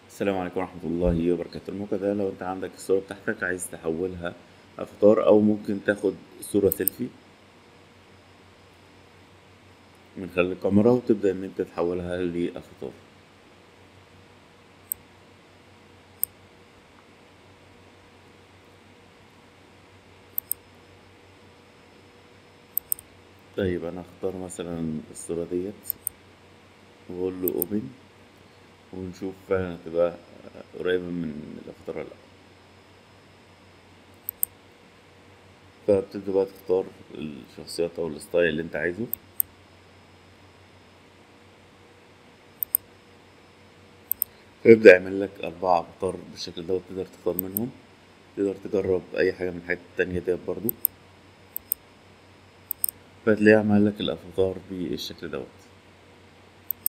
السلام عليكم ورحمة الله وبركاته الموقع ده لو انت عندك الصورة بتاعتك عايز تحولها افاتار او ممكن تاخد صورة سيلفي من خلال الكاميرا وتبدأ ان انت تحولها لافاتار طيب انا اختار مثلا الصورة ديت واقول له اوبن ونشوف فعلا هتبقى قريبة من الافاتار ولا لا فبتبدأ بقى تختار الشخصيات او الستايل اللي انت عايزه فيبدأ يعمل لك أربعة أفاتار بالشكل دوت تقدر تختار منهم تقدر تجرب أي حاجة من الحاجات التانية ديت برضو فتلاقيه عمل لك الأفاتار بالشكل دوت